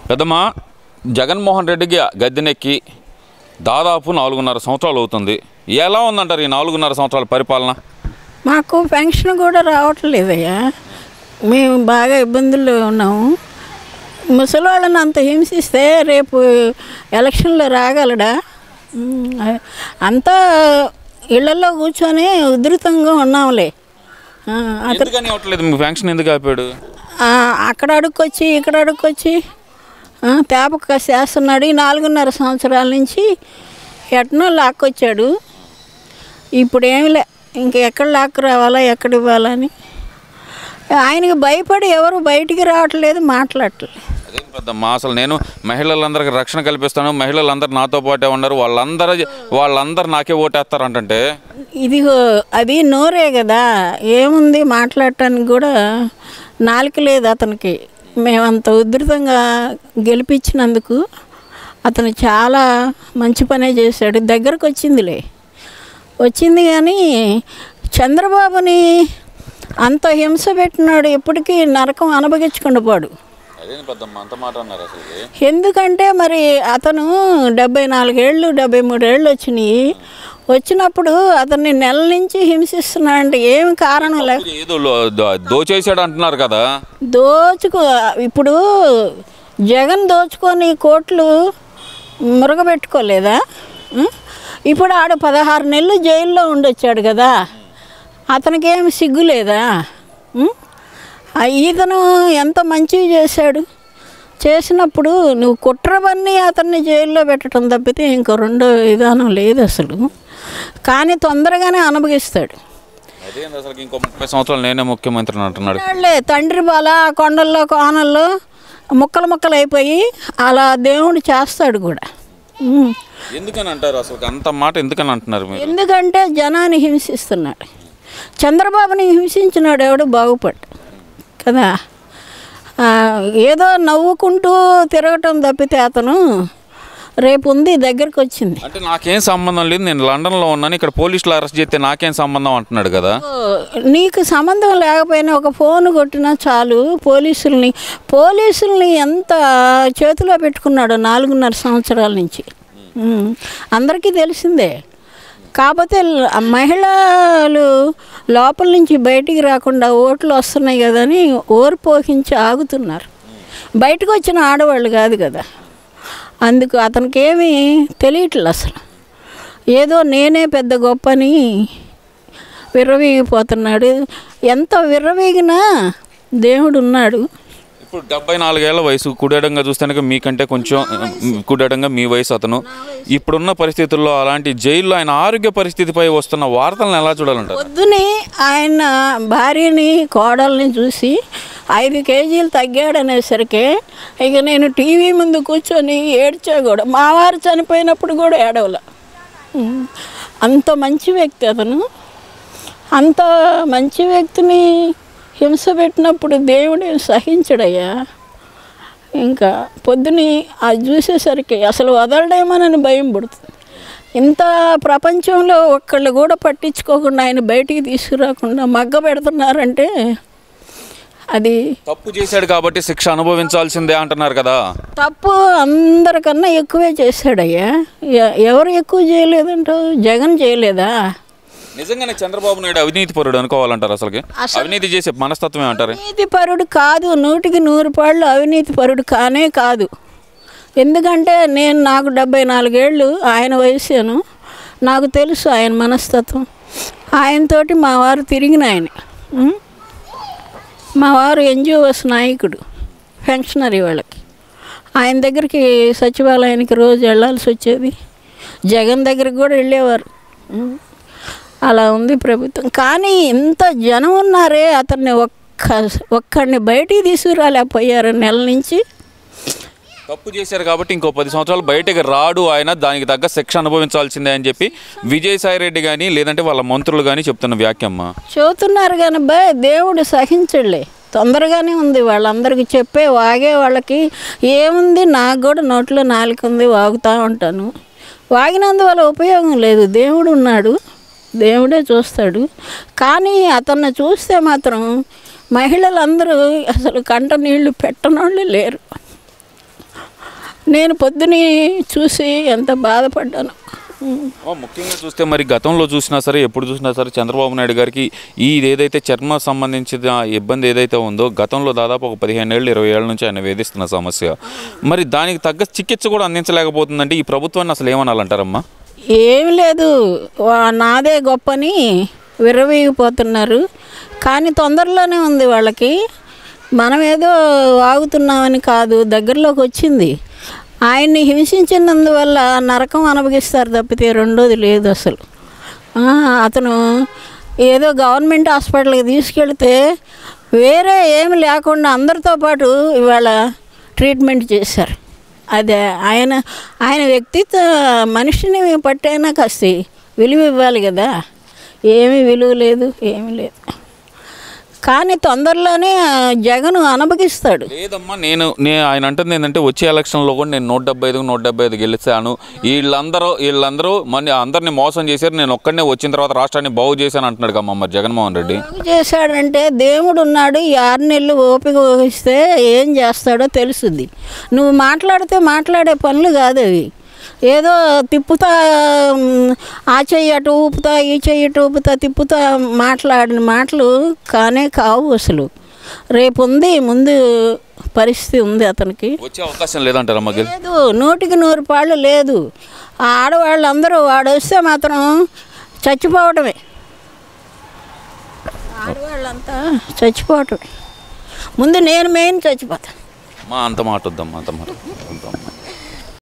పెద్దమ్మా జగన్మోహన్ రెడ్డికి గద్దెనెక్కి దాదాపు నాలుగున్నర సంవత్సరాలు అవుతుంది ఎలా ఉందంటారు ఈ నాలుగున్నర సంవత్సరాల పరిపాలన మాకు పెన్షన్ కూడా రావట్లేదయ్యా మేము బాగా ఇబ్బందుల్లో ఉన్నాము ముసలి వాళ్ళని అంత హింసిస్తే రేపు ఎలక్షన్లో రాగలడా ఉమ్, అంతా ఇళ్లలో కూర్చొని ఉధృతంగా ఉన్నాంలే ఆ, అతను ఎందుకని ఇవ్వట్లేదు మీ ఫంక్షన్ ఎందుకు ఆపాడు ఆ, అక్కడ అడుక్కొచ్చి ఇక్కడ అడుక్కొచ్చి ఆ, తేపక చేస్తున్నాడు ఈ నాలుగున్నర సంవత్సరాల నుంచి ఎట్నో లాక్కొచ్చాడు ఇప్పుడు ఏమి లే ఇంక ఎక్కడ లాక్కు రావాలా ఎక్కడ ఇవ్వాలని ఆయనకి భయపడి ఎవరు బయటికి రావట్లేదు మాట్లాడట్లేదు అదే పెద్దమ్మా అసలు నేను మహిళలందరికీ రక్షణ కల్పిస్తాను మహిళలందరూ నాతో పాటే ఉన్నారు వాళ్ళందరూ వాళ్ళందరూ నాకే ఓటేస్తారంటే ఇదిగో అది నోరే కదా ఏముంది మాట్లాడటానికి కూడా నాలుక లేదు అతనికి మేమంత ఉధృతంగా గెలిపించినందుకు అతను చాలా మంచి పనే చేశాడు దగ్గరకు వచ్చిందిలే వచ్చింది కానీ చంద్రబాబుని అంత హింస పెట్టినాడు ఎప్పటికీ నరకం అనుభవించకుండా పోడు అదే పెద్దమ్మ అంత మాట అన్నారు అసలు ఎందుకంటే మరి అతను డెబ్బై నాలుగేళ్ళు డెబ్బై మూడేళ్ళు వచ్చినాయి వచ్చినప్పుడు అతన్ని నెల నుంచి హింసిస్తున్నాడంటే ఏమి కారణం లేక ఏదో లో- దో- దోచేసాడు అంటున్నారు కదా దోచుకో ఇప్పుడు జగన్ దోచుకొని కోట్లు మురగబెట్టుకోలేదా ఉం? ఇప్పుడు ఆడు పదహారు నెలలు జైల్లో ఉండొచ్చాడు కదా అతనికి ఏమి సిగ్గు లేదా ఉం? ఆ ఈతను ఎంత మంచివి చేశాడు చేసినప్పుడు నువ్వు కుట్రవన్నీ అతన్ని జైల్లో పెట్టడం తప్పితే ఇంకో రెండో విధానం లేదు అసలు కానీ తొందరగానే అనుభవిస్తాడు అదే అసలు ఇంకో ముప్పై సంవత్సరాలు నేనే ముఖ్యమంత్రిని అంటున్నాడు వాళ్ళే తండ్రి బాల కొండల్లో కోనల్లో ముక్కలు ముక్కలు అయిపోయి అలా దేవుడు చేస్తాడు కూడా ఉమ్. ఎందుకని అంటారు అసలు అంత మాట ఎందుకని అంటున్నారు మీరు ఎందుకంటే జనాన్ని హింసిస్తున్నాడు చంద్రబాబుని హింసించినాడు ఎవడు బాగుపడ్డు కదా ఆ, ఏదో నవ్వుకుంటూ తిరగటం తప్పితే అతను రేపు ఉంది దగ్గరికి వచ్చింది అంటే నాకేం సంబంధం లేదు నేను లండన్లో ఉన్నాను ఇక్కడ పోలీసులు అరెస్ట్ చేస్తే నాకేం సంబంధం అంటున్నాడు కదా ఓ, నీకు సంబంధం లేకపోయినా ఒక ఫోన్ కొట్టినా చాలు పోలీసుల్ని పోలీసుల్ని ఎంత చేతిలో పెట్టుకున్నాడో నాలుగున్నర సంవత్సరాల నుంచి ఉమ్, అందరికీ తెలిసిందే కాకపోతే ల- ఆ మహిళలు లోపల నుంచి బయటికి రాకుండా ఓట్లు వస్తున్నాయి కదని ఓర్పోహించి ఆగుతున్నారు బయటకు వచ్చిన ఆడవాళ్ళు కాదు కదా అందుకు అతనికి ఏమీ తెలియట్లేదు అసలు ఏదో నేనే పెద్ద గొప్పని విర్రవీగిపోతున్నాడు ఎంత విర్రవీగినా దేవుడు ఉన్నాడు ఇప్పుడు డెబ్బై నాలుగేళ్ల వయసు కుడేడంగా చూస్తే మీకంటే కొంచెం కుడేడంగా మీ వయసు అతను ఇప్పుడున్న పరిస్థితుల్లో అలాంటి జైల్లో ఆయన ఆరోగ్య పరిస్థితిపై వస్తున్న వార్తలను ఎలా చూడాలంటారు పొద్దునే ఆయన భార్యని కోడల్ని చూసి ఐదు కేజీలు తగ్గాడనేసరికి ఇక నేను టీవీ ముందు కూర్చొని ఏడ్చా కూడా మా వారు చనిపోయినప్పుడు కూడా ఏడవల ఉమ్. అంత మంచి వ్యక్తి అతను అంత మంచి వ్యక్తిని హింస పెట్టినప్పుడు దేవుడు సహించడయ్యా ఇంకా పొద్దుని అది చూసేసరికి అసలు వదలడేమోనని భయం పుడుతుంది ఇంత ప్రపంచంలో ఒక్కళ్ళు కూడా పట్టించుకోకుండా ఆయన బయటికి తీసుకురాకుండా మగ్గ పెడుతున్నారంటే అది తప్పు చేశాడు కాబట్టి శిక్ష అనుభవించాల్సిందే అంటున్నారు కదా తప్పు అందరికన్నా ఎక్కువే చేశాడయ్యా ఎ- ఎవరు ఎక్కువ చేయలేదంటావు జగన్ చేయలేదా నిజంగానే చంద్రబాబు నాయుడు అవినీతి పరుడు అనుకోవాలంటారు అసలుకి అవినీతి చేసే మనస్తత్వం ఏమంటారు అవినీతి పరుడు కాదు నూటికి నూరు పాళ్ళు అవినీతి పరుడు కానే కాదు ఎందుకంటే నేను నాకు డెబ్బై నాలుగేళ్ళు ఆయన వయసాను నాకు తెలుసు ఆయన మనస్తత్వం ఆయనతోటి మా వారు తిరిగిన ఆయన ఉం? మా వారు ఎన్జిఓస్ నాయకుడు పెన్షనరీ వాళ్ళకి ఆయన దగ్గరికి సచివాలయానికి రోజు వెళ్ళాల్సి వచ్చేది జగన్ దగ్గరికి కూడా వెళ్ళేవారు ఉం. అలా ఉంది ప్రభుత్వం కానీ ఇంత జనం ఉన్నారే అతన్ని ఒక్క ఒక్కడిని బయటికి తీసుకురాలేకపోయారు నెల నుంచి తప్పు చేశారు కాబట్టి ఇంకో పది సంవత్సరాలు బయటకు రాడు ఆయన దానికి తగ్గ శిక్ష అనుభవించాల్సిందే అని చెప్పి విజయసాయి రెడ్డి కానీ లేదంటే వాళ్ళ మంత్రులు కానీ చెప్తున్న వ్యాఖ్యమ్మ చెబుతున్నారు కానీ బా దేవుడు సహించడులే తొందరగానే ఉంది వాళ్ళందరికీ చెప్పే వాగే వాళ్ళకి ఏముంది నాకు కూడా నోట్లో నాలుక ఉంది వాగుతూ ఉంటాను వాగినందువల్ల ఉపయోగం లేదు దేవుడు ఉన్నాడు దేవుడే చూస్తాడు కానీ అతన్ని చూస్తే మాత్రం మహిళలందరూ అసలు కంట నీళ్లు పెట్టనోళ్ళు లేరు నేను పొద్దుని చూసి ఎంత బాధపడ్డాను ఉమ్. ఓ, ముఖ్యంగా చూస్తే మరి గతంలో చూసినా సరే ఎప్పుడు చూసినా సరే చంద్రబాబు నాయుడు గారికి ఈ ఏదైతే చర్మ సంబంధించిన ఇబ్బంది ఏదైతే ఉందో గతంలో దాదాపు ఒక పదిహేను ఏళ్ళు ఇరవై ఏళ్ళ నుంచి ఆయన వేధిస్తున్న సమస్య మరి దానికి తగ్గ చికిత్స కూడా అందించలేకపోతుందంటే ఈ ప్రభుత్వాన్ని అసలు ఏమనాలంటారమ్మా ఏం లేదు వా- నాదే గొప్పని విర్రవీగిపోతున్నారు కానీ తొందరలోనే ఉంది వాళ్ళకి మనం ఏదో వాగుతున్నామని కాదు దగ్గరలోకి వచ్చింది ఆయన్ని హింసించినందువల్ల నరకం అనుభవిస్తారు తప్పితే రెండోది లేదు అసలు ఆ, అతను ఏదో గవర్నమెంట్ హాస్పిటల్కి తీసుకెళ్తే వేరే ఏమి లేకుండా అందరితో పాటు ఇవాళ ట్రీట్మెంట్ చేశారు అదే ఆయన ఆయన వ్యక్తిత్వ మనిషిని పట్టైనా కాస్త విలువ ఇవ్వాలి కదా ఏమీ విలువ లేదు ఏమీ లేదు కానీ తొందరలోనే ఆ, జగన్ అనుభవిస్తాడు లేదమ్మా నేను నేను ఆయన అంటుంది ఏంటంటే వచ్చే ఎలక్షన్లో కూడా నేను నూట డెబ్బై ఐదు నూట డెబ్బై ఐదు గెలిచాను వీళ్ళందరూ వీళ్ళందరూ మన అందరిని మోసం చేశారు నేను ఒక్కడనే వచ్చిన తర్వాత రాష్ట్రాన్ని బాగు చేశాను అంటున్నాడు కమ్మా మరి జగన్మోహన్ రెడ్డి బాగు చేశాడంటే దేవుడు ఉన్నాడు ఈ ఆరు నెలలు ఓపిక వహిస్తే ఏం చేస్తాడో తెలుసుద్ది నువ్వు మాట్లాడితే మాట్లాడే పనులు కాదు అవి ఏదో తిప్పుతా ఉమ్, ఆ చెయ్యి అటు ఊపుతా ఈ చెయ్యి ఇటు ఊపుతా తిప్పుతా మాట్లాడిన మాటలు కానే కావు అసలు రేపు ఉంది ముందు పరిస్థితి ఉంది అతనికి వచ్చే అవకాశం లేదంటారమ్మా గెలి లేదు నూటికి నూరు పాళ్ళు లేదు ఆ ఆడవాళ్ళందరూ వాడు వస్తే మాత్రం చచ్చిపోవటమే ఆడవాళ్ళంతా చచ్చిపోవటమే ముందు నేను మెయిన్ చచ్చిపోతాను మా అంత మాట వద్దమ్మా అంత మాట